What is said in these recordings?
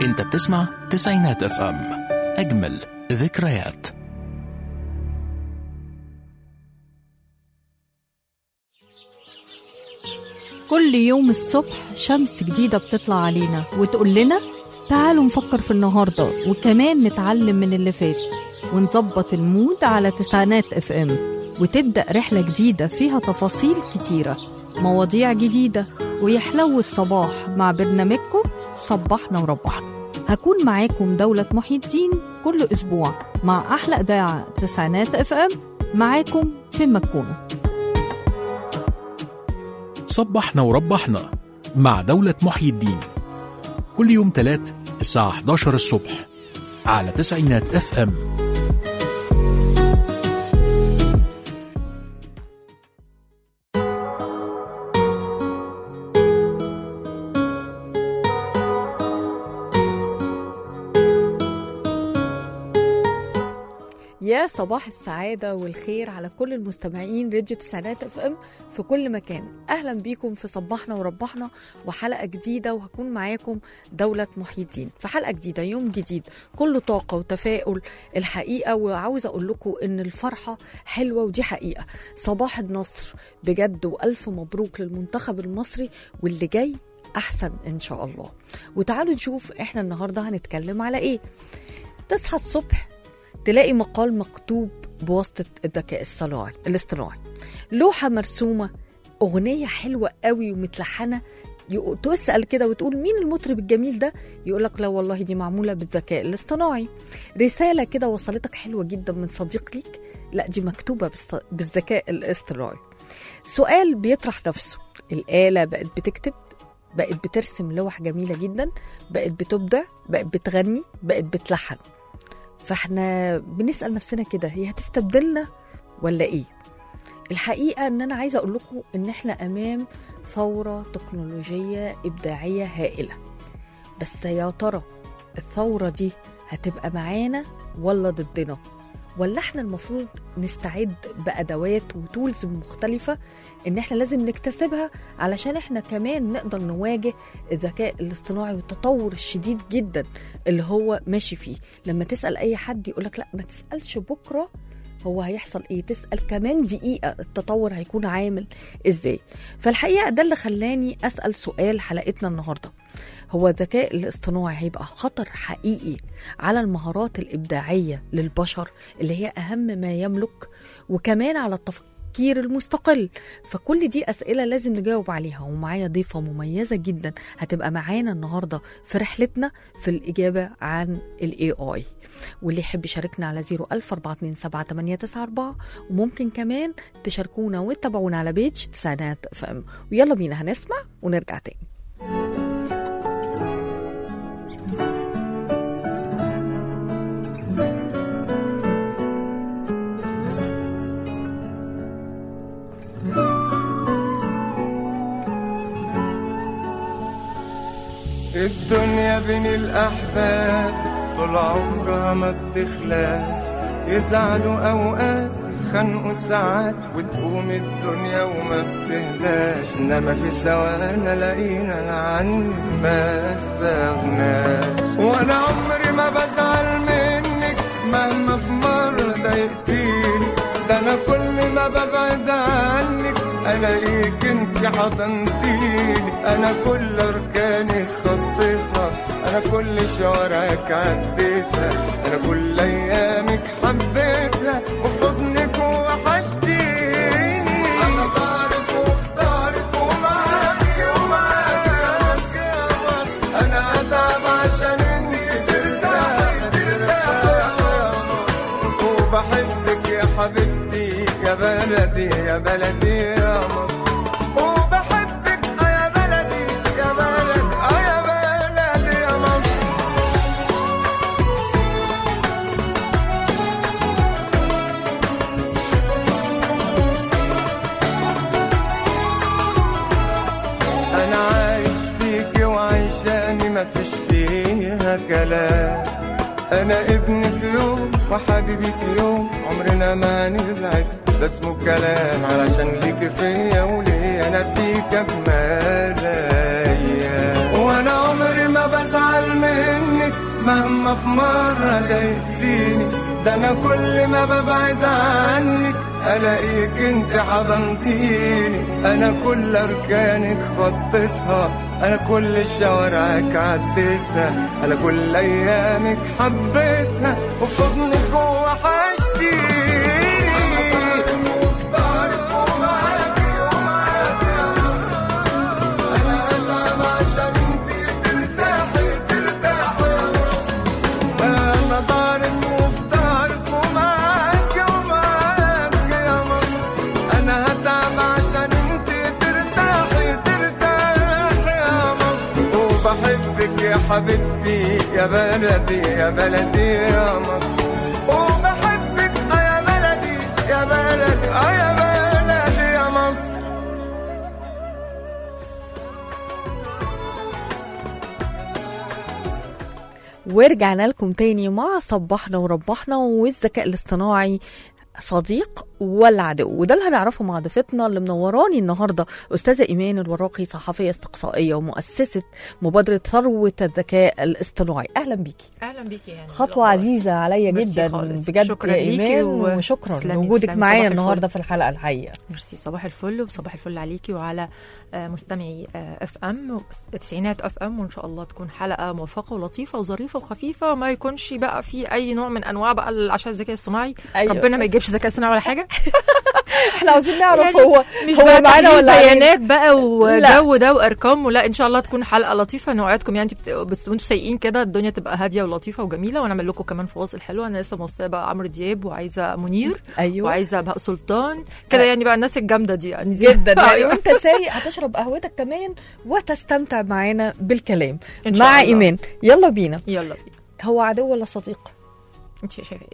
انت بتسمع تسعينات اف ام اجمل ذكريات كل يوم الصبح شمس جديدة بتطلع علينا وتقول لنا تعالوا نفكر في النهاردة وكمان نتعلم من اللي فات ونظبط المود على تسعينات اف ام وتبدأ رحلة جديدة فيها تفاصيل كتيرة مواضيع جديدة ويحلو الصباح مع برنامجكم صبحنا وربحنا هكون معاكم دولة محي الدين كل أسبوع مع أحلى إذاعة تسعينات اف ام معاكم فين ما تكونوا صبحنا وربحنا مع دولة محيي الدين كل يوم تلات الساعة 11 الصبح على تسعينات اف ام يا صباح السعادة والخير على كل المستمعين راديو تسعينات اف ام في كل مكان اهلا بيكم في صبحنا وربحنا وحلقة جديدة وهكون معاكم دولة محي الدين في حلقة جديدة يوم جديد كله طاقة وتفاؤل الحقيقة وعاوزة اقول لكم ان الفرحة حلوة ودي حقيقة صباح النصر بجد والف مبروك للمنتخب المصري واللي جاي احسن ان شاء الله وتعالوا نشوف احنا النهاردة هنتكلم على ايه تصحى الصبح تلاقي مقال مكتوب بواسطة الذكاء الصناعي الاصطناعي لوحة مرسومة أغنية حلوة قوي ومتلحنة يق- تسأل كده وتقول مين المطرب الجميل ده يقول لك لا والله دي معمولة بالذكاء الاصطناعي رسالة كده وصلتك حلوة جدا من صديق ليك لا دي مكتوبة بالص- بالذكاء الاصطناعي سؤال بيطرح نفسه الآلة بقت بتكتب بقت بترسم لوح جميلة جدا بقت بتبدع بقت بتغني بقت بتلحن فاحنا بنسال نفسنا كده هي هتستبدلنا ولا ايه الحقيقه ان انا عايزه اقول لكم ان احنا امام ثوره تكنولوجيه ابداعيه هائله بس يا ترى الثوره دي هتبقى معانا ولا ضدنا ولا احنا المفروض نستعد بادوات وتولز مختلفه ان احنا لازم نكتسبها علشان احنا كمان نقدر نواجه الذكاء الاصطناعي والتطور الشديد جدا اللي هو ماشي فيه لما تسال اي حد يقولك لا ما تسالش بكره هو هيحصل ايه تسال كمان دقيقه التطور هيكون عامل ازاي فالحقيقه ده اللي خلاني اسال سؤال حلقتنا النهارده هو الذكاء الاصطناعي هيبقى خطر حقيقي على المهارات الابداعيه للبشر اللي هي اهم ما يملك وكمان على التفكير المستقل فكل دي اسئله لازم نجاوب عليها ومعايا ضيفه مميزه جدا هتبقى معانا النهارده في رحلتنا في الاجابه عن الاي اي واللي يحب يشاركنا على 014278994 وممكن كمان تشاركونا وتتابعونا على بيج تسعينات اف ام ويلا بينا هنسمع ونرجع تاني الدنيا بين الأحباب طول عمرها ما بتخلاش يزعلوا أوقات يتخانقوا ساعات وتقوم الدنيا وما بتهداش إنما في ثواني لقينا أنا عني ما استغناش وأنا عمري ما بزعل منك مهما في مرة ضايقتيني ده أنا كل ما ببعد عنك ألاقيك انت حضنتيني أنا كل أركانك خطيتها أنا كل شوارعك عديتها أنا كل أيامك حبيتها وفي حضنك وحشتيني أنا طارق وفي طارق ومعاكي ومعاكي يا مصر أنا أتعب عشان انت ترتاحي ترتاحي يا مصر وبحبك يا حبيبتي يا بلدي يا بلدي يا مصر وبحبك آه يا بلدي يا بلدي آه يا بلدي يا مصر انا عايش فيك وعيشاني مفيش فيها كلام انا ابنك يوم وحبيبك يوم عمرنا ما نبعد ده اسمه كلام علشان ليك فيا وليا انا فيك اجمل ايام وانا عمري ما بزعل منك ما في مرة ضايقتيني ده انا كل ما ببعد عنك الاقيك انت حضنتيني انا كل اركانك خطيتها انا كل شوارعك عديتها انا كل ايامك حبيتها وفي حضنك وحشتيني وفي دارك ومعاكي ومعاكي يا مصر انا اتعب عشان انتي ترتاحي ترتاحي يا مصر انا دارك وفي دارك ومعاكي ومعاكي يا مصر انا هتعب عشان انتي ترتاحي ترتاحي يا مصر وبحبك يا حبيبتي يا بلدي يا بلدي يا مصر وبحبك آه يا بلدي يا بلدي آه يا بلدي يا مصر ورجعنا لكم تاني مع صبحنا وربحنا والذكاء الاصطناعي صديق ولا عدو وده اللي هنعرفه مع ضيفتنا اللي منوراني النهارده استاذه ايمان الوراقي صحفيه استقصائيه ومؤسسه مبادره ثروه الذكاء الاصطناعي اهلا بيكي اهلا بيكي يعني خطوه عزيزه عليا ميرسي جدا خالص. بجد شكراً يا ليكي ايمان و- وشكرا تسلمي- لوجودك تسلمي. معايا صباح النهارده الفل. في الحلقه الحقيقه ميرسي صباح الفل وصباح الفل عليكي وعلى آه، مستمعي اف ام تسعينات اف ام وان شاء الله تكون حلقه موفقه ولطيفه وظريفه وخفيفه وما يكونش بقى في اي نوع من انواع بقى ال- عشان الذكاء الصناعي أيوة. ربنا ما يجيبش ذكاء صناعي ولا حاجه احنا عاوزين نعرف يعني هو مش هو بقى معانا تحليل ولا علينا؟ بيانات بقى لا. وجو ده وارقام ولا ان شاء الله تكون حلقه لطيفه نوعدكم يعني بت... بت... وانتوا سايقين كده الدنيا تبقى هاديه ولطيفه وجميله ونعمل لكم كمان فواصل حلوه انا لسه موصيه بقى عمرو دياب وعايزه منير ايوه وعايزه بهاء سلطان كده يعني بقى الناس الجامده دي يعني جدا يعني أيوة. وانت سايق هتشرب قهوتك كمان وتستمتع معانا بالكلام إن شاء مع الله. ايمان يلا بينا يلا بينا هو عدو ولا صديق انت شايفه ايه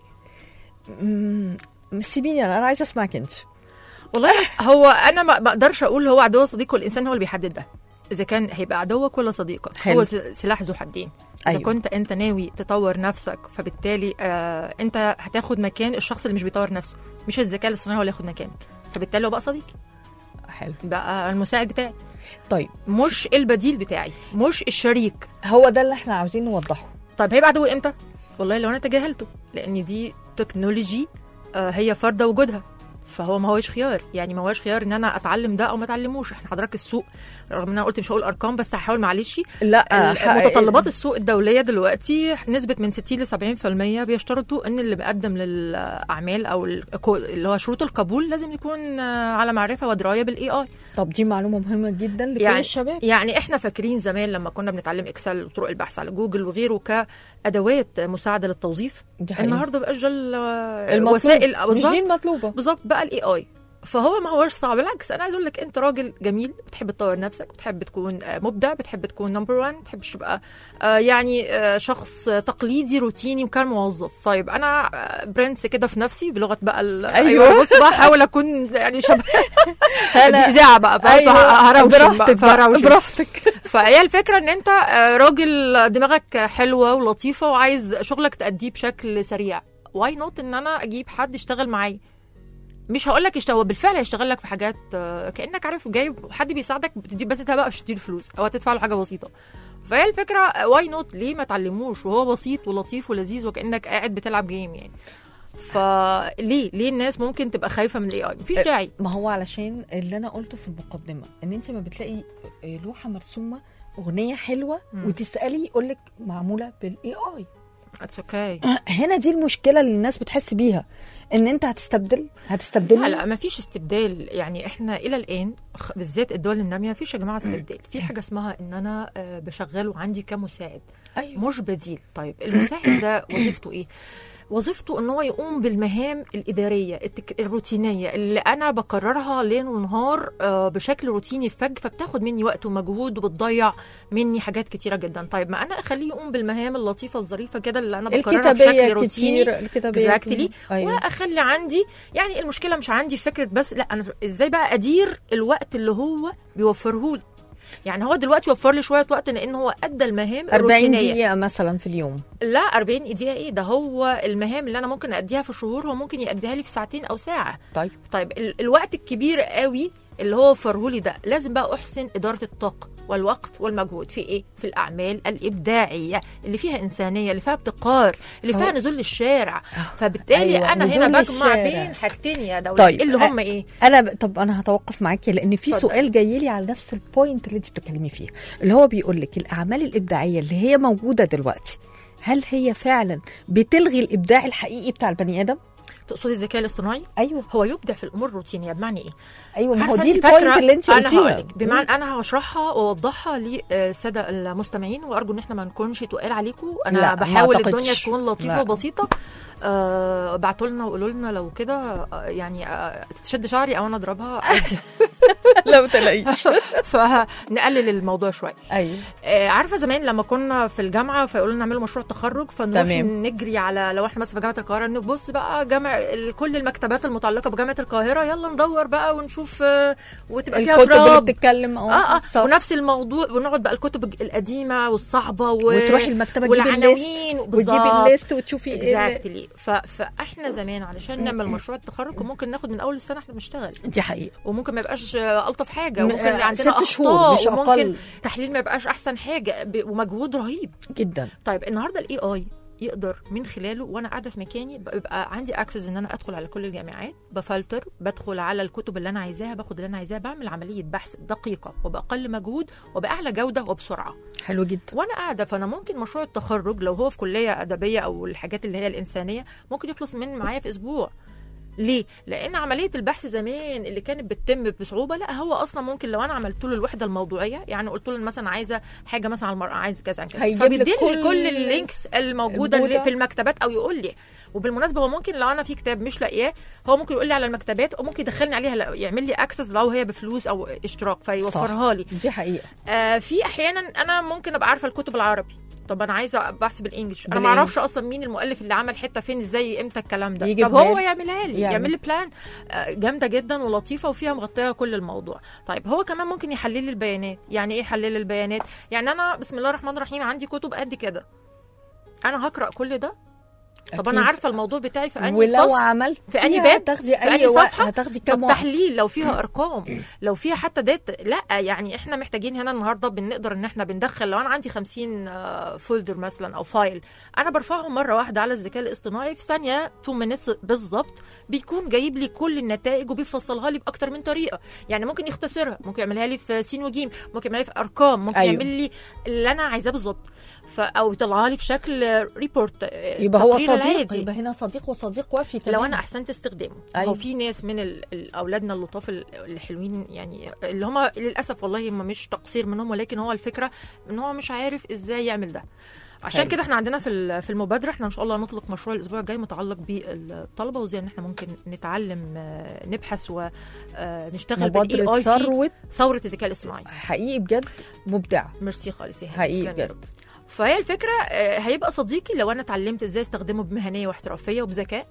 مم، سيبيني انا انا عايزه اسمعك انت والله هو انا ما بقدرش اقول هو عدو صديق والانسان هو اللي بيحدد ده اذا كان هيبقى عدوك ولا صديقك حلو. هو س- سلاح ذو حدين اذا أيوة. أيوة. كنت انت ناوي تطور نفسك فبالتالي آه انت هتاخد مكان الشخص اللي مش بيطور نفسه مش الذكاء الاصطناعي هو اللي ياخد مكانك فبالتالي هو بقى صديقي حلو بقى المساعد بتاعي طيب مش البديل بتاعي مش الشريك هو ده اللي احنا عاوزين نوضحه طيب هيبقى عدو امتى والله لو انا تجاهلته لان دي تكنولوجي آه، هي فرض وجودها فهو ما هوش خيار يعني ما هوش خيار ان انا اتعلم ده او ما اتعلموش احنا حضرتك السوق رغم ان انا قلت مش هقول ارقام بس هحاول معلش لا ال- حق- متطلبات السوق الدوليه دلوقتي نسبه من 60 ل 70% بيشترطوا ان اللي بيقدم للاعمال او الكو- اللي هو شروط القبول لازم يكون آه، على معرفه ودرايه بالاي اي طب دي معلومه مهمه جدا لكل يعني الشباب يعني احنا فاكرين زمان لما كنا بنتعلم اكسل وطرق البحث على جوجل وغيره كادوات مساعده للتوظيف دي حقيقة. النهارده بقى جل المطلوب. وسائل مش بالظبط دي المطلوبه بالظبط بقى الاي اي فهو ما هوش صعب بالعكس انا عايز اقول لك انت راجل جميل بتحب تطور نفسك بتحب تكون آه، مبدع بتحب تكون نمبر 1 ما بتحبش تبقى آه، يعني آه، شخص تقليدي روتيني وكان موظف طيب انا آه، برنس كده في نفسي بلغه بقى ال- أيوة. بص بقى احاول اكون يعني شبه أنا- دي اذاعه بقى ايوه فهروشن براحتك بقى فهروشن. براحتك فهي الفكره ان انت آه، راجل دماغك حلوه ولطيفه وعايز شغلك تأديه بشكل سريع واي نوت ان انا اجيب حد يشتغل معايا مش هقول لك يشتغل هو بالفعل هيشتغل لك في حاجات آه، كانك عارف جايب حد بيساعدك بتدي بس انت بقى مش تديله فلوس او هتدفع له حاجه بسيطه فهي الفكره واي نوت ليه ما تعلموش وهو بسيط ولطيف ولذيذ وكانك قاعد بتلعب جيم يعني فليه ليه الناس ممكن تبقى خايفه من الاي اي مفيش داعي ما هو علشان اللي انا قلته في المقدمه ان انت ما بتلاقي لوحه مرسومه اغنيه حلوه مم. وتسالي يقول لك معموله بالاي اي اتس اوكي هنا دي المشكله اللي الناس بتحس بيها ان انت هتستبدل هتستبدل لا لا ما فيش استبدال يعني احنا الى الان خ- بالذات الدول الناميه ما فيش يا جماعه استبدال في حاجه اسمها ان انا آه، بشغله عندي كمساعد ايوه مش بديل طيب المساعد ده وظيفته ايه وظيفته ان هو يقوم بالمهام الاداريه التك... الروتينيه اللي انا بكررها ليل ونهار آه، بشكل روتيني فج فبتاخد مني وقت ومجهود وبتضيع مني حاجات كتيره جدا طيب ما انا اخليه يقوم بالمهام اللطيفه الظريفه كده اللي انا بكررها بشكل الكتابيه روتيني كتير الكتابيه Exactly. ايوه واخلي عندي يعني المشكله مش عندي فكره بس لا انا ازاي بقى ادير الوقت اللي هو بيوفره لي يعني هو دلوقتي وفر لي شويه وقت لان هو ادى المهام 40 الروتينيه دقيقه مثلا في اليوم لا 40 دقيقه ايه ده هو المهام اللي انا ممكن اديها في شهور هو ممكن ياديها لي في ساعتين او ساعه طيب طيب ال- الوقت الكبير قوي اللي هو وفرهولي ده لازم بقى احسن اداره الطاقه والوقت والمجهود في ايه في الاعمال الابداعيه اللي فيها انسانيه اللي فيها ابتكار اللي فيها هو- نزول للشارع فبالتالي أيوة، انا نزول هنا بجمع للشارع. بين حاجتين يا دولة طيب، اللي هم ايه انا ب... طب انا هتوقف معاكي لان في اتفضل. سؤال جاي لي على نفس البوينت اللي انت بتتكلمي فيها اللي هو بيقول لك الاعمال الابداعيه اللي هي موجوده دلوقتي هل هي فعلا بتلغي الابداع الحقيقي بتاع البني ادم تقصدي الذكاء الاصطناعي ايوه هو يبدع في الامور الروتينيه بمعنى ايه ايوه ما هو عارفة دي أنت البوينت فاكرة- اللي انت انا قلتيها هقولك بمعنى انا هشرحها واوضحها للساده المستمعين وارجو ان احنا ما نكونش تقال عليكم انا لا، ما بحاول أعتقدش. الدنيا تكون لطيفه لا. وبسيطه آه بعتوا لنا وقولوا لنا لو كده آه، يعني آه تشد شعري او انا اضربها عادي لا ما تلاقيش فنقلل الموضوع شويه ايوه آه، عارفه زمان لما كنا في الجامعه فيقولوا لنا نعملوا مشروع تخرج فنروح تمام. نجري على لو احنا مثلا في جامعه القاهره نبص بقى جامع ال- كل المكتبات المتعلقه بجامعه القاهره يلا ندور بقى ونشوف آه، وتبقى فيها الكتب اللي تراب بتتكلم اه اه صح. ونفس الموضوع ونقعد بقى الكتب القديمه والصعبه و... وتروحي المكتبه تجيبي الليست والعناوين وتجيبي بالظبط. الليست وتشوفي ايه اكزاكتلي ف... فاحنا زمان علشان نعمل مشروع التخرج كان ممكن ناخد من اول السنه احنا بنشتغل دي حقيقه وممكن ما يبقاش آه، الطف حاجه م- وممكن آه، عندنا ست اخطاء شهور مش وممكن أقل. تحليل ما يبقاش احسن حاجه ب... ومجهود رهيب جدا طيب النهارده الاي اي يقدر من خلاله وانا قاعده في مكاني بيبقى عندي اكسس ان انا ادخل على كل الجامعات بفلتر بدخل على الكتب اللي انا عايزاها باخد اللي انا عايزاه بعمل عمليه بحث دقيقه وباقل مجهود وباعلى جوده وبسرعه حلو جدا وانا قاعده فانا ممكن مشروع التخرج لو هو في كليه ادبيه او الحاجات اللي هي الانسانيه ممكن يخلص من معايا في اسبوع ليه؟ لأن عملية البحث زمان اللي كانت بتتم بصعوبة لا هو أصلا ممكن لو أنا عملت له الوحدة الموضوعية يعني قلت له مثلا عايزة حاجة مثلا على المرأة عايز كذا عن كذا هيجيب لك فبيديني كل- كل اللينكس الموجودة اللي الموجودة. في المكتبات أو يقول لي وبالمناسبة هو ممكن لو أنا في كتاب مش لاقياه هو ممكن يقول لي على المكتبات أو ممكن يدخلني عليها لا- يعمل لي أكسس لو هي بفلوس أو اشتراك فيوفرها لي دي حقيقه آه في احيانا انا ممكن ابقى عارفه الكتب العربي طب انا عايزه بحث بالانجلش انا ما بالإنجلش. اعرفش اصلا مين المؤلف اللي عمل حته فين ازاي امتى الكلام ده يجيبها طب هو لي. يعملها لي يعمل. يعمل لي بلان آه جامده جدا ولطيفه وفيها مغطيه كل الموضوع طيب هو كمان ممكن يحلل لي البيانات يعني ايه يحلل لي البيانات يعني انا بسم الله الرحمن الرحيم عندي كتب قد كده انا هقرا كل ده طب انا أكيد. عارفه الموضوع بتاعي في انهي ولو فصل عملت في أنهي فيها باب؟ هتاخدي في اي أنهي وقت صفحة؟ هتاخدي طب كام واحد تحليل لو فيها ارقام لو فيها حتى داتا لا يعني احنا محتاجين هنا النهارده بنقدر ان احنا بندخل لو انا عندي 50 آه، فولدر مثلا او فايل انا برفعهم مره واحده على الذكاء الاصطناعي في ثانيه 2 مينتس بالظبط بيكون جايب لي كل النتائج وبيفصلها لي باكتر من طريقه يعني ممكن يختصرها ممكن يعملها لي في سين وجيم ممكن يعملها لي في ارقام ممكن أيوة. أيوه. يعمل لي اللي انا عايزاه بالظبط ف- او يطلعها لي في شكل ريبورت يبقى هو تقرير صديق العادي. يبقى هنا صديق وصديق وفي كمان لو انا احسنت استخدامه أيوة. أيوة. هو في ناس من ال- ال- اولادنا اللطاف ال- الحلوين يعني اللي هم للاسف والله هم مش تقصير منهم ولكن هو الفكره ان هو مش عارف ازاي يعمل ده عشان حلو. كده احنا عندنا في ال- في المبادره احنا ان شاء الله هنطلق مشروع الاسبوع الجاي متعلق بالطلبه وازاي ان احنا ممكن نتعلم آه، نبحث ونشتغل بالاي مبادره اي في ثروه ثوره الذكاء الاصطناعي حقيقي بجد مبدعه ميرسي خالص يا هند. حقيقي تسلمي يا بجد رب. فهي الفكره آه، هيبقى صديقي لو انا اتعلمت ازاي استخدمه بمهنيه واحترافيه وبذكاء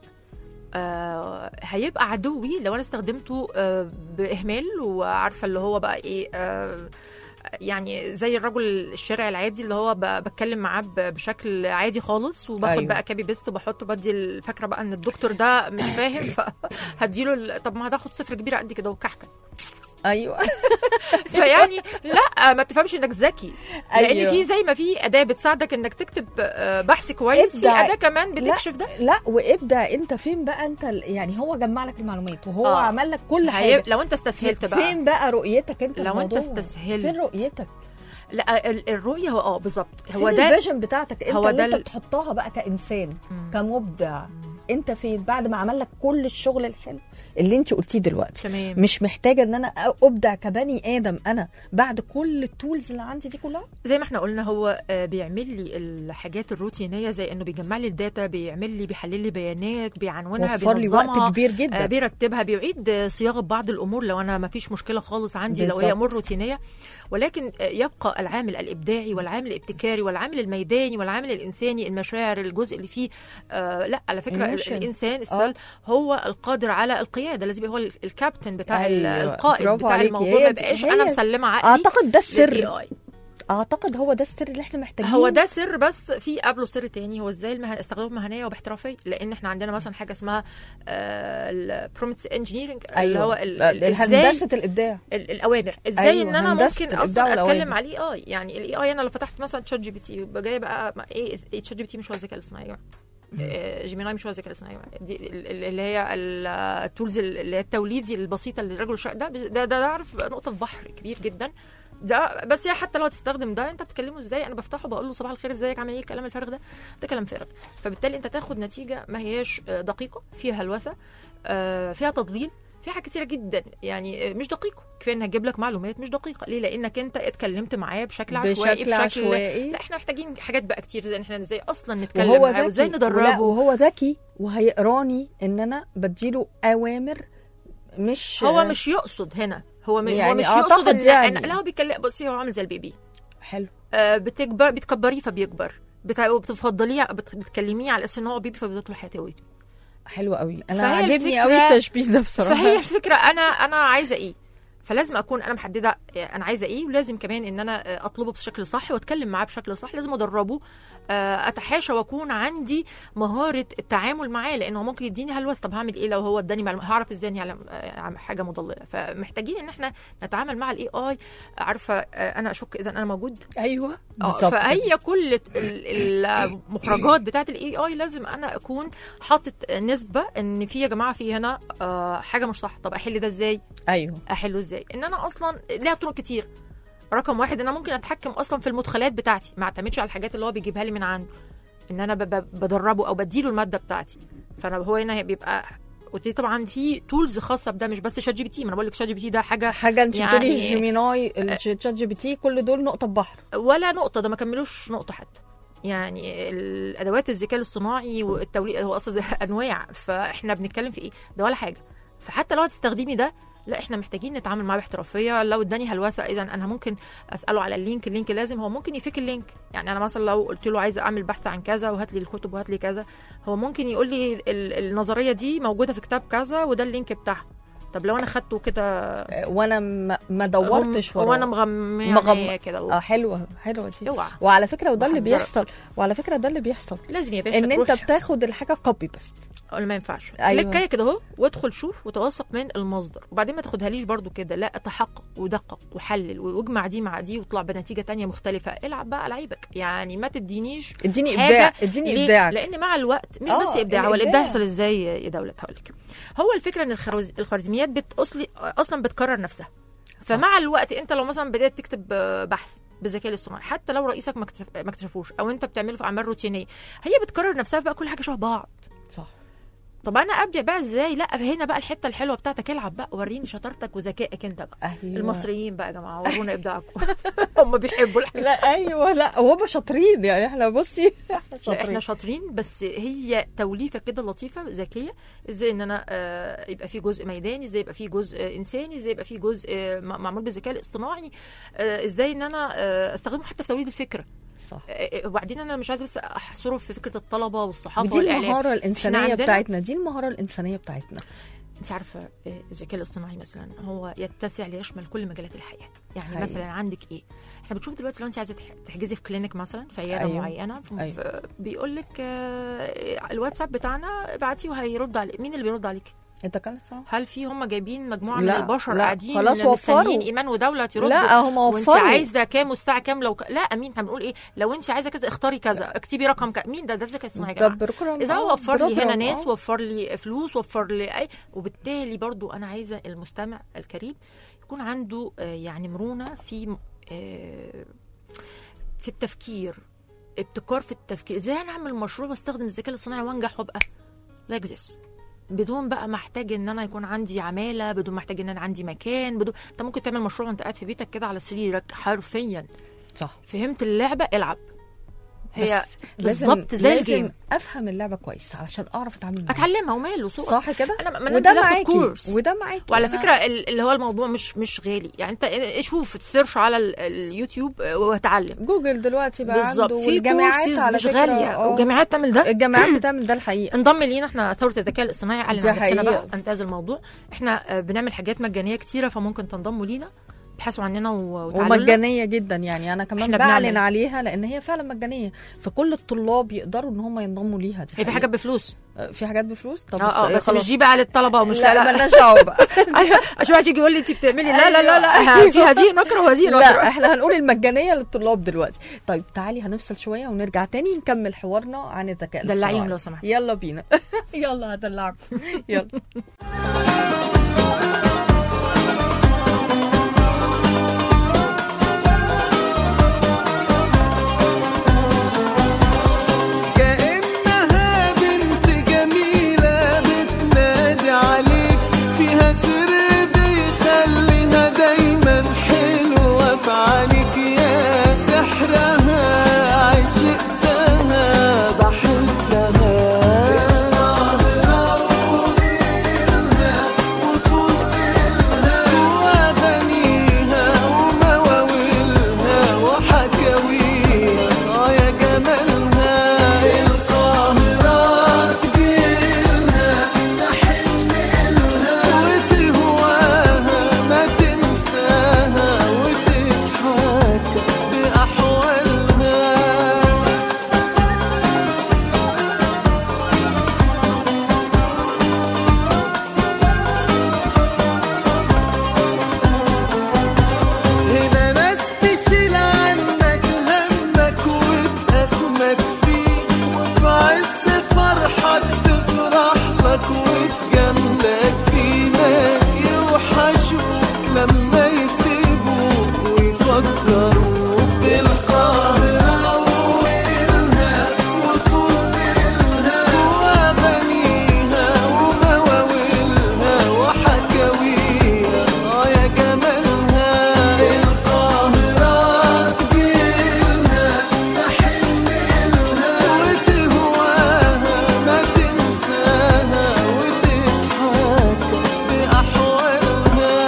آه هيبقى عدوي لو انا استخدمته آه باهمال وعارفه اللي هو بقى ايه آه يعني زي الرجل الشارع العادي اللي هو ب- بتكلم معاه ب- بشكل عادي خالص وباخد أيوة. أيوة. بقى كابي بيست وبحطه بدي الفكره بقى ان الدكتور ده مش فاهم فهديله ال- طب ما هتاخد صفر كبيره قد كده وكحكه ايوه فيعني لا ما تفهمش انك ذكي لان أيوة. في زي ما في اداه بتساعدك انك تكتب آه، بحث كويس في ابدع. اداه كمان بتكشف ده لا وابدا انت فين بقى انت ال- يعني هو جمع لك المعلومات وهو آه. عمل لك كل هي... حاجه لو انت استسهلت بقى فين بقى رؤيتك انت لو انت الموضوع؟ استسهلت. فين رؤيتك لا ال- الرؤيه هو اه بالظبط هو فين ده الفيجن بتاعتك انت هو اللي ده انت ال- بتحطها بقى كانسان مم. كمبدع انت فين بعد ما عمل لك كل الشغل الحلو اللي انت قلتيه دلوقتي تمام مش محتاجه ان انا ابدع كبني ادم انا بعد كل التولز اللي عندي دي كلها زي ما احنا قلنا هو آه، بيعمل لي الحاجات الروتينيه زي انه بيجمع لي الداتا بيعمل لي بيحلل لي بيانات بيعنونها وفر لي وقت بينظمها كبير آه، جدا بيرتبها بيعيد آه، صياغه بعض الامور لو انا ما فيش مشكله خالص عندي لو هي بالظبط. امور روتينيه ولكن آه، يبقى العامل الابداعي والعامل الابتكاري والعامل الميداني والعامل الانساني المشاعر الجزء اللي فيه آه لا على فكره ال- Emotion. الانسان آه. استل هو القادر على القياده لازم يبقى هو ال- الكابتن بتاع ال- أيوة. القائد برافو بتاع عليكي. الموضوع هي ما دي- يبقاش هي انا دي. مسلمه عقلي اعتقد ده السر لل AI. اعتقد هو ده السر اللي احنا محتاجين هو ده سر بس في قبله سر تاني هو ازاي المهن استخدامه بمهنيه وباحترافيه لان احنا عندنا مثلا حاجه اسمها البرومتس انجينيرنج اللي هو ال- ال- ازاي هندسه الابداع ال- الاوامر ازاي أيوة، ان انا هندسة ممكن الإبداع اصلا والأوامر. اتكلم على الاي اي يعني الاي اي انا لو فتحت مثلا تشات جي بي تي يبقى جاي بقى ما- ايه إيه تشات جي بي تي مش هو الذكاء الاصطناعي يا جماعه آه، جيميناي مش هو الذكاء الاصطناعي يا جماعة. دي ال- ال- اللي هي ال- التولز اللي هي التوليدي البسيطه اللي الرجل الشا- ده ده ده اعرف نقطه في بحر كبير جدا ده بس هي حتى لو هتستخدم ده انت بتكلمه ازاي انا بفتحه بقول له صباح الخير ازيك عامل ايه الكلام الفارغ ده ده كلام فارغ فبالتالي انت تاخد نتيجه ما هياش آه، دقيقه فيها هلوسه آه، فيها تضليل في حاجات كتيره جدا يعني آه، مش دقيقه كفايه انها تجيب لك معلومات مش دقيقه ليه لانك انت اتكلمت معاه بشكل عشوائي بشكل عشوائي لا احنا محتاجين حاجات بقى كتير زي ان احنا ازاي اصلا نتكلم وهو معاه ذكي وازاي ولا- ندربه وهو ذكي وهيقراني ان انا بديله اوامر مش هو مش يقصد هنا هو م... هو يعني مش يقصد أعتقد ان يعني. يعني. لا هو بيتكلم بصي هو عامل زي البيبي حلو آه، بتكبر بتكبريه فبيكبر بتع- بتفضليه بت- بتكلميه على اساس ان هو بيبي فبيطول حياته حلو قوي انا فهي عاجبني الفكرة- قوي التشبيه ده بصراحه فهي الفكره انا انا عايزه ايه فلازم اكون انا محدده انا عايزه ايه ولازم كمان ان انا اطلبه بشكل صح واتكلم معاه بشكل صح لازم ادربه آه، اتحاشى واكون عندي مهاره التعامل معاه لانه ممكن يديني هلوس طب هعمل ايه لو هو اداني معلومه هعرف ازاي اني اعلم آه، عن حاجه مضلله فمحتاجين ان احنا نتعامل مع الاي اي عارفه آه، انا اشك اذا انا موجود ايوه اه بالظبط كده. فهي كل ال- ال- المخرجات بتاعت الاي اي لازم انا اكون حاطط نسبه ان في يا جماعه في هنا آه، حاجه مش صح طب احل ده ازاي ايوه احله ازاي ان انا اصلا ليها طرق كتير رقم واحد ان انا ممكن اتحكم اصلا في المدخلات بتاعتي ما اعتمدش على الحاجات اللي هو بيجيبها لي من عنده ان انا ب- ب- بدربه او بديله الماده بتاعتي فانا هو هنا بيبقى ودي طبعا في تولز خاصه بده مش بس شات جي بي تي ما انا بقول لك شات جي بي تي ده حاجه حاجه انت يعني- بتقولي جيميناي الشات جي بي تي كل دول نقطه بحر ولا نقطه ده ما كملوش نقطه حتى يعني الادوات الذكاء الاصطناعي والتوليد هو اصلا زي انواع فاحنا بنتكلم في ايه ده ولا حاجه فحتى لو هتستخدمي ده لا احنا محتاجين نتعامل معاه باحترافيه لو اداني هلوسه اذا انا ممكن اساله على اللينك اللينك لازم هو ممكن يفك اللينك يعني انا مثلا لو قلت له عايزه اعمل بحث عن كذا وهات لي الكتب وهات لي كذا هو ممكن يقول لي ال- النظريه دي موجوده في كتاب كذا وده اللينك بتاعها طب لو انا خدته كده آه، وانا ما- ما دورتش وراه وانا مغميه مغم- عينيا كده اه حلوه حلوه دي اوعى وعلى فكره وده اللي بحذرك. بيحصل وعلى فكره ده اللي بيحصل لازم يا باشا ان انت تروح- بتاخد الحاجه كوبي بس أقول ما ينفعش أيوة. أيوة. كليك كده اهو وادخل شوف وتوثق من المصدر وبعدين ما تاخدهاليش برضو كده لا اتحقق ودقق وحلل واجمع دي مع دي واطلع بنتيجه تانية مختلفه العب بقى لعيبك يعني ما تدينيش اديني حاجة ابداع اديني ليه؟ ابداعك لان مع الوقت مش آه، بس ابداع هو الإبداع. الابداع يحصل ازاي يا دوله هقول لك هو الفكره ان الخروز- الخوارزميات بتأصلي اصلا بتكرر نفسها فمع الوقت انت لو مثلا بدات تكتب آه، بحث بالذكاء الاصطناعي حتى لو رئيسك ما اكتشف- ما اكتشفوش او انت بتعمله في اعمال روتينيه هي بتكرر نفسها بقى كل حاجه شبه بعض صح طب انا ابدع بقى ازاي لا هنا بقى الحته الحلوه بتاعتك العب بقى وريني شطارتك وذكائك انت بقى ايوه المصريين بقى يا جماعه ورونا ابداعكم هم بيحبوا الحاجة. لا ايوه لا هم شاطرين يعني احنا بصي احنا لا شاطرين احنا شاطرين بس هي توليفه كده لطيفه ذكيه ازاي ان انا آه، يبقى في جزء ميداني ازاي يبقى في جزء آه، انساني ازاي يبقى في جزء آه، م- معمول بالذكاء الاصطناعي آه، ازاي ان انا آه، استخدمه حتى في توليد الفكره صح آه، آه، وبعدين انا مش عايزه بس احصره في فكره الطلبه والصحافه ودي والاعلام المهاره الانسانيه عندنا- بتاعتنا دي المهاره الانسانيه بتاعتنا انت عارفه آه، الذكاء الاصطناعي مثلا هو يتسع ليشمل كل مجالات الحياه يعني حقيقي. مثلا عندك ايه احنا بنشوف دلوقتي لو انت عايزه تح- تحجزي في كلينيك مثلا في عياده أيوة. أيوه. معينه في أيوة. أيوه. بيقول لك آه، الواتساب بتاعنا ابعتي وهيرد عليك مين اللي بيرد عليك انت كان صح هل في هم جايبين مجموعه لا، من البشر لا، قاعدين خلاص مستنيين وفروا. ايمان ودوله يردوا لا هم وانت وفروا عايزه كام والساعه كام لو ك... لا امين احنا بنقول ايه لو انت عايزه كذا اختاري كذا اكتبي رقم ك... مين ده ده الذكاء الاصطناعي يا ده جماعه بروجرام اذا هو آه، وفر لي هنا بروجرام، ناس آه. وفر لي فلوس وفر لي اي وبالتالي برضو انا عايزه المستمع الكريم يكون عنده آه، يعني مرونه في آه، في التفكير ابتكار في التفكير ازاي انا اعمل مشروع واستخدم الذكاء الاصطناعي وانجح وابقى لا اكزيس بدون بقى محتاج ان انا يكون عندي عماله بدون محتاج ان انا عندي مكان بدون انت ممكن تعمل مشروع وانت قاعد في بيتك كده على سريرك حرفيا صح فهمت اللعبه العب هي بس لازم بالظبط زي لازم الجيم افهم اللعبه كويس علشان اعرف اتعامل معاها اتعلمها وماله سوق صح كده انا ما وده ننزل اخد معاكي كورس وده معاكي وعلى أنا- فكره ال- اللي هو الموضوع مش مش غالي يعني انت شوف تسيرش على ال- اليوتيوب وهتعلم جوجل دلوقتي بقى بالظبط عنده في والجامعات كورسز على مش فكرة، غاليه آه. وجامعات تعمل ده الجامعات بتعمل ده الحقيقه انضم لينا احنا ثوره الذكاء الاصطناعي اعلن دي عن نفسنا حقيقة. بقى انتهز الموضوع احنا آه، بنعمل حاجات مجانيه كتيره فممكن تنضموا لينا ابحثوا عننا و- وتعالوا لنا. ومجانيه جدا يعني انا كمان إحنا بعلن بنعمل. عليها لان هي فعلا مجانيه فكل الطلاب يقدروا ان هم ينضموا ليها دي هي في حقيقة. حاجات بفلوس آه، في حاجات بفلوس طب اه اه است- بس خلاص. مش دي بقى للطلبه ومش لا لا لا مالناش دعوه بقى ايوه عشان واحد يجي يقول لي انت بتعملي لا لا لا لا أيوة. في هذه نكره وهذه لا نكره احنا هنقول المجانيه للطلاب دلوقتي طيب تعالي هنفصل شويه ونرجع تاني نكمل حوارنا عن الذكاء دلعيهم الاصطناعي. لو سمحت يلا بينا يلا هدلعكم يلا كأنها بنت جميلة بتنادي عليك فيها سر بيخليها دايما حلوة في عينيك يا سحرها عشقتها بحبها وأغانيها ومواويلها وحكاويها آه يا جمالها القاهرة تجيلها نحن لها وتهواها ما تنساها وتضحك بأحوالها هنا ناس تشيل عنك همك وتقسمك فيه وفي عز فرحك تفرح لك وتجاملك في ناس يوحشوك لما يسيبوك ويفكروك بالقاهرة وإلها وطولها وأغانيها ومواويلها وحكاويها آه يا جمالها القاهرة تجيلها نحن لها وتهواها ما تنساها وتضحك بأحوالها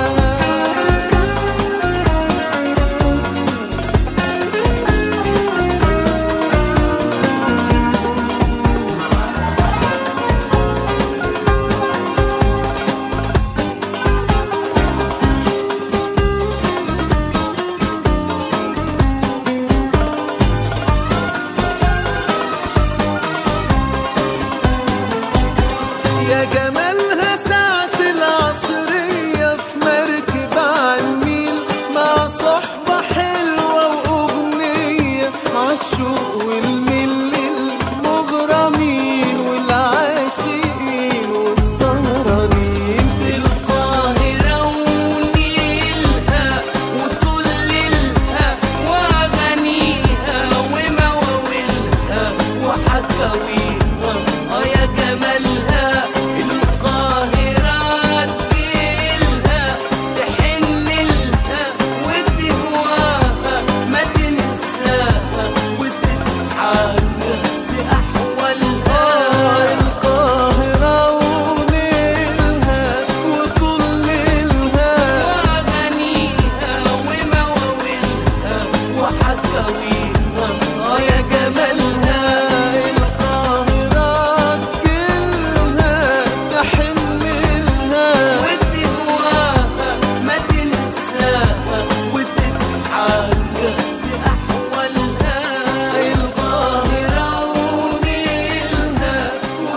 يا جمالها ساعة العصرية في مركب على النيل مع صحبة حلوة وأغنية مع الشوق والمل المغرمين والعاشقين والسهرانين في القاهرة ونيلها وطللها وأغانيها ومواويلها وحكاويها اه يا جمالها القاهرة تجيلها تحن لها وتهواها ما تنساها وتضحك بأحوالها القاهرة ونيلها وطللها وأغانيها ومواويلها وحكاويها اه يا جمالها القاهرة تجيلها تحن لها وتهواها ما تنساها وتضحك بأحوالها القاهرة ونيلها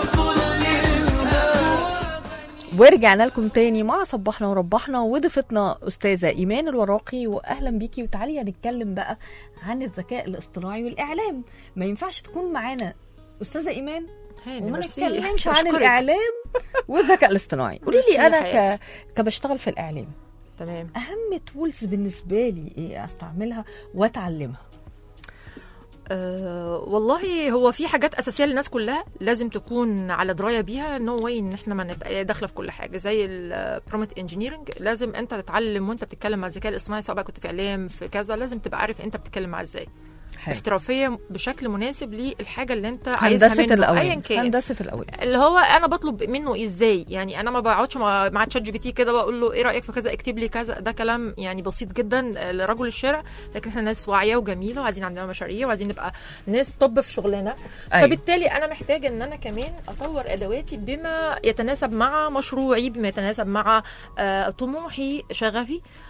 وطللها ورجعنا لكم تاني مع صبحنا وربحنا وضيفتنا استاذه ايمان الوراقي واهلا بيكي وتعالي هنتكلم بقى عن الذكاء الاصطناعي والاعلام ما ينفعش تكون معانا استاذه ايمان هاني، وما ميرسي. نتكلمش عن أشكرك. الاعلام والذكاء الاصطناعي قولي ميرسي لي يا انا حياتي. ك... كبشتغل في الاعلام تمام اهم تولز بالنسبه لي ايه استعملها واتعلمها أه والله هو في حاجات اساسيه للناس كلها لازم تكون على درايه بيها نو واي ان احنا ما نبقى داخله في كل حاجه زي البرومت انجينيرنج لازم انت تتعلم وانت بتتكلم مع الذكاء الاصطناعي سواء بقى كنت في اعلام في كذا لازم تبقى عارف انت بتتكلم معاه ازاي حلو. احترافيه بشكل مناسب للحاجه اللي انت عايزها هندسه منه ايا الاوان كان هندسه الاوان اللي هو انا بطلب منه ازاي يعني انا ما بقعدش مع مع تشات جي بي تي كده بقول له ايه رايك في كذا اكتب لي كذا ده كلام يعني بسيط جدا لرجل الشارع لكن احنا ناس واعيه وجميله وعايزين عندنا مشاريع وعايزين نبقى ناس طب في شغلنا أيوة. فبالتالي انا محتاجه ان انا كمان اطور ادواتي بما يتناسب مع مشروعي بما يتناسب مع آه، طموحي شغفي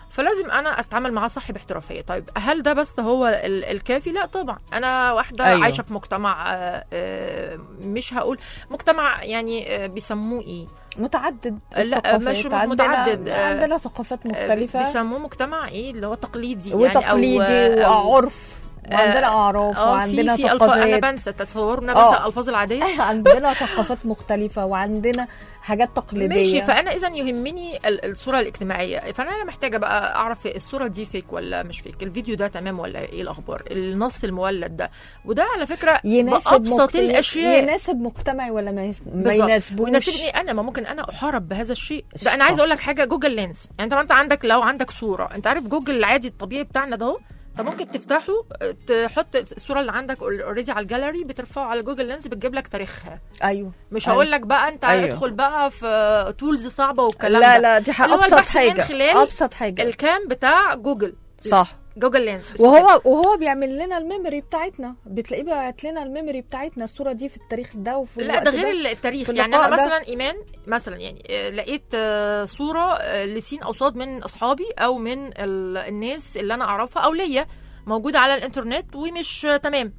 فلازم انا اتعامل معاه صح باحترافيه طيب هل ده بس هو ال- الكافي لا طبعا انا واحده أيوة. أيوة. عايشه في مجتمع آه، آه، مش هقول مجتمع يعني آه، بيسموه ايه متعدد لا، الثقافات. مش عندنا متعدد، آه، عندنا ثقافات آه، مختلفه بيسموه مجتمع ايه اللي هو تقليدي يعني وتقليدي أو أو وعرف وعندنا اعراف اه وعندنا في في ألفاظ انا ثقافات بنسى تصوروا انا آه. بنسى الالفاظ العاديه عندنا ثقافات مختلفه وعندنا حاجات تقليديه ماشي فانا اذا يهمني ال- الصوره الاجتماعيه فانا محتاجه بقى اعرف الصوره دي فيك ولا مش فيك الفيديو ده تمام ولا ايه الاخبار النص المولد ده وده على فكره يناسب بابسط مجت- الاشياء يناسب مجتمعي ولا ما, يس... ما بالظبط. يناسبوش ويناسبني انا ما ممكن انا احارب بهذا الشيء ده صح. انا عايز اقول لك حاجه جوجل لينس يعني انت ما انت عندك لو عندك صوره انت عارف جوجل العادي الطبيعي بتاعنا ده اهو انت ممكن تفتحه تحط الصوره اللي عندك اوريدي على الجاليري بترفعه على جوجل لينس بتجيب لك تاريخها ايوه مش أيوة. هقول لك بقى انت أيوة. ادخل بقى في تولز صعبه والكلام لا ده لا دي ح- اللي هو ابسط البحث من حاجه خلال ابسط حاجه الكام بتاع جوجل صح جوجل لينس اسمه وهو وهو بيعمل لنا الميموري بتاعتنا بتلاقيه باعت لنا الميموري بتاعتنا الصوره دي في التاريخ ده وفي لا الوقت ده غير التاريخ في يعني اللقاء انا ده. مثلا ايمان مثلا يعني آه، لقيت آه، صوره آه، لسين او صاد من اصحابي او من ال- الناس اللي انا اعرفها او ليا موجوده على الانترنت ومش آه، تمام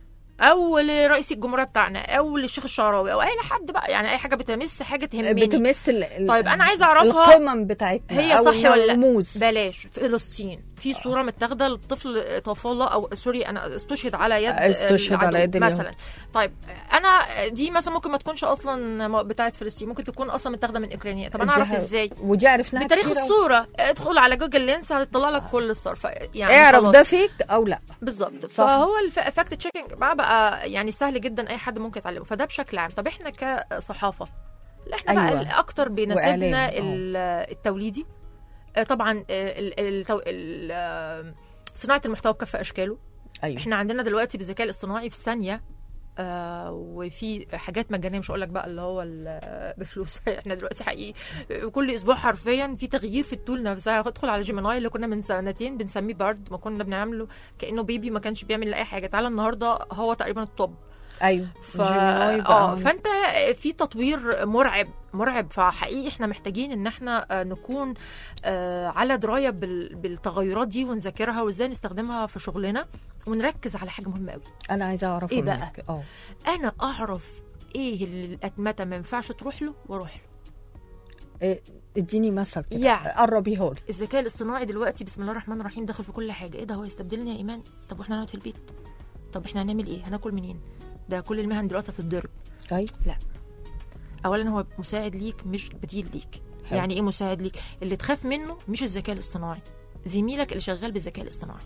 او لرئيس الجمهوريه بتاعنا او للشيخ الشعراوي او اي حد بقى يعني اي حاجه بتمس حاجه تهمني بتمس ال- ال- طيب أنا عايزة أعرفها القمم بتاعتنا هي أو صح ولا لا؟ الرموز بلاش في فلسطين في صوره متاخده لطفل طفله او سوري انا استشهد على يد استشهد على العدو يد اليهود. مثلا طيب انا دي مثلا ممكن ما تكونش اصلا بتاعه فلسطين ممكن تكون اصلا متاخده من اوكرانيا طب انا دي اعرف حاجة- ازاي ودي عرفناها بتاريخ كتير أوي. الصوره ادخل على جوجل لينس هتطلع لك كل الصرف يعني اعرف خلاص. ده فيك او لا بالظبط صح. فهو الفاكت تشيكينج بقى بقى يعني سهل جدا اي حد ممكن يتعلمه فده بشكل عام طب احنا كصحافه لا احنا أيوة. بقى الاكتر بيناسبنا وإعلام، آه. ال- التوليدي آه، طبعا آه، ال- التو- ال- آه، صناعه المحتوى بكافه اشكاله ايوه احنا عندنا دلوقتي بالذكاء الاصطناعي في ثانيه آه وفي حاجات مجانيه مش هقول لك بقى اللي هو ال- بفلوس احنا دلوقتي حقيقي كل اسبوع حرفيا في تغيير في التول نفسها ادخل على جيميناي اللي كنا من سنتين بنسميه بارد ما كنا بنعمله كانه بيبي ما كانش بيعمل اي حاجه تعالى النهارده هو تقريبا الطب ايوه ف... جيميناي بقى. اه فانت في تطوير مرعب مرعب فحقيقي احنا محتاجين ان احنا آه، نكون آه، على درايه بال... بالتغيرات دي ونذاكرها وازاي نستخدمها في شغلنا ونركز على حاجه مهمه قوي انا عايزه اعرف إيه منك. اه انا اعرف ايه اللي الاتمته ما ينفعش تروح له واروح له إيه، اديني مثل كده يعني. قربيه لي الذكاء الاصطناعي دلوقتي بسم الله الرحمن الرحيم داخل في كل حاجه ايه ده هو يستبدلني يا ايمان طب واحنا هنقعد في البيت طب احنا هنعمل ايه هناكل منين ده كل المهن دلوقتي هتتضرب طيب اولا هو مساعد ليك مش بديل ليك حلو. يعني ايه مساعد ليك اللي تخاف منه مش الذكاء الاصطناعي زميلك اللي شغال بالذكاء الاصطناعي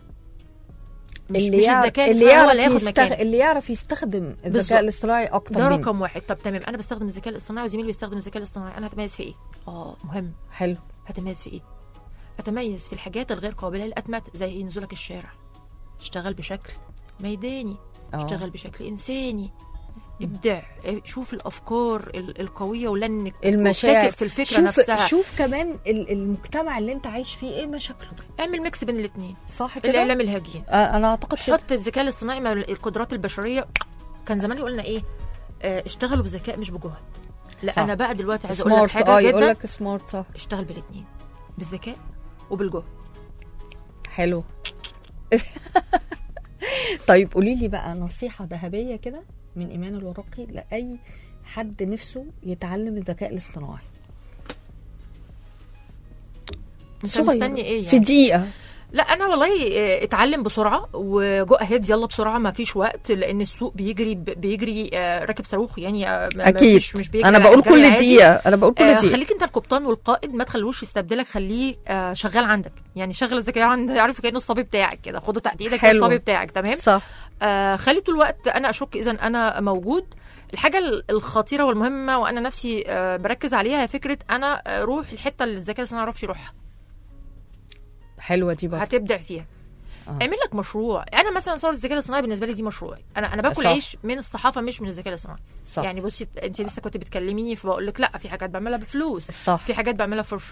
مش اللي مش يعرف الذكاء اللي الاصطناعي هو يعرف اللي ياخد يستخ... مكانك اللي يعرف يستخدم بالظبط. الذكاء الاصطناعي اكتر ده مني. رقم واحد طب تمام انا بستخدم الذكاء الاصطناعي وزميلي بيستخدم الذكاء الاصطناعي انا هتميز في ايه اه مهم حلو هتميز في ايه اتميز في الحاجات الغير قابله للاتمته زي نزولك الشارع اشتغل بشكل ميداني آه. اشتغل بشكل انساني ابدع شوف الافكار ال- القويه ولنك المشاعر وابتكر في الفكره شوف نفسها شوف كمان ال- المجتمع اللي انت عايش فيه ايه مشاكله اعمل ميكس بين الاثنين صح كده الاعلام الهجين آه، انا اعتقد كده حط الذكاء الاصطناعي مع القدرات البشريه كان زمان يقولنا ايه آه، اشتغلوا بذكاء مش بجهد لا صح. انا بقى دلوقتي عايزه اقول لك سمارت حاجه اه يقول جدا لك سمارت صح اشتغل بالاثنين بالذكاء وبالجهد حلو طيب قولي لي بقى نصيحة ذهبية كده من إيمان الورقي لأي حد نفسه يتعلم الذكاء الاصطناعي انت صغير، مستني ايه في يعني دقيقة لا انا والله آه، اتعلم بسرعه وجو اهيد يلا بسرعه ما فيش وقت لان السوق بيجري بيجري آه، راكب صاروخ يعني آه، ما- ما أكيد فيش- مش بيجري أنا على بقول جري كل عادي. دقيقة أنا بقول كل آه، دقيقة خليك انت القبطان والقائد ما تخلوش يستبدلك خليه آه، شغال عندك يعني شغل الذكاء عند يعرف كانه الصبي بتاعك كده خده تحت ايدك حلو. الصبي بتاعك تمام صح آه خلي طول الوقت انا اشك اذا انا موجود الحاجه ال- الخطيره والمهمه وانا نفسي آه بركز عليها هي فكره انا آه، روح الحته اللي الذكاء الاصطناعي ما يعرفش يروحها حلوة دي برضه هتبدع فيها آه. اعمل لك مشروع انا مثلا صور الذكاء الاصطناعي بالنسبه لي دي مشروعي انا انا باكل صح. عيش من الصحافه مش من الذكاء الاصطناعي صح يعني بصي انت لسه كنت بتكلميني فبقول لك لا في حاجات بعملها بفلوس صح في حاجات بعملها فور فري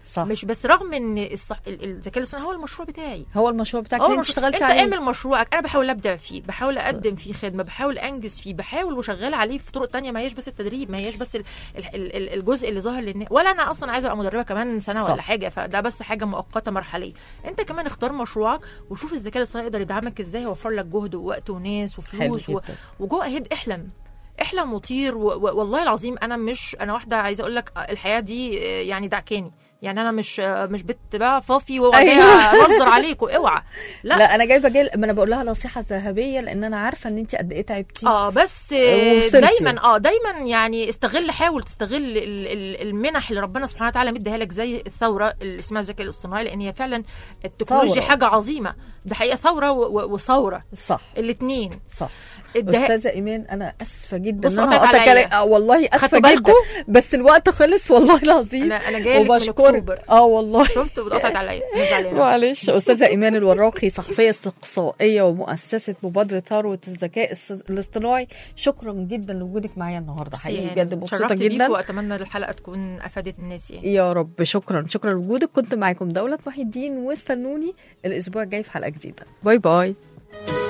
صح مش بس رغم ان الصح... ال- الذكاء الاصطناعي هو المشروع بتاعي هو المشروع بتاعك هو اللي انت المشروع- اشتغلتي انت عليه اعمل مشروعك انا بحاول ابدع فيه بحاول صح. اقدم فيه خدمه بحاول انجز فيه بحاول وشغاله عليه في طرق تانية ما هياش بس التدريب ما هياش بس ال- ال- ال- ال- الجزء اللي ظاهر للناس ولا انا اصلا عايزه ابقى مدربه كمان سنه صح. ولا حاجه فده بس حاجه مؤقته مرحليه انت كمان اختار مشروعك وشوف الذكاء الاصطناعي يقدر يدعمك ازاي يوفر لك جهد ووقت وناس حلو وفلوس و... جدا وجو اهيد احلم احلم وطير و... و... والله العظيم انا مش انا واحده عايزه اقول لك الحياه دي آه، يعني دعكاني يعني انا مش آه، مش بت بقى فافي وجايه أيوة. انظر عليكم اوعى لا, لا. لا انا جايبه جيل ما انا بقول لها نصيحه ذهبيه لان انا عارفه ان انت قد ايه تعبتي اه بس آه، وصلتي. دايما اه دايما يعني استغل حاول تستغل ال- ال- المنح اللي ربنا سبحانه وتعالى مديها لك زي الثوره اللي اسمها الذكاء الاصطناعي لان هي فعلا التكنولوجيا ثورة. حاجه عظيمه ده حقيقه ثوره و- و- وثوره صح الاثنين صح الده... استاذه ايمان انا اسفه جدا بص ان انا قطعت هقطع عليا. كلام آه والله اسفه خدتوا جدا بالكم؟ بس الوقت خلص والله العظيم انا انا جايه لك من وبشكرك اكتوبر اه والله شفت واتقطعت عليا أنا زعلانة. معلش استاذه ايمان الوراقي صحفيه استقصائيه ومؤسسه مبادره ثروه الذكاء الص- الاصطناعي شكرا جدا لوجودك معايا النهارده حقيقي يعني بجد مبسوطه شرفت بيكوا جدا واتمنى الحلقه تكون افادت الناس يعني يا رب شكرا شكرا لوجودك كنت معاكم دولة محي الدين واستنوني الاسبوع الجاي في حلقه جديده باي باي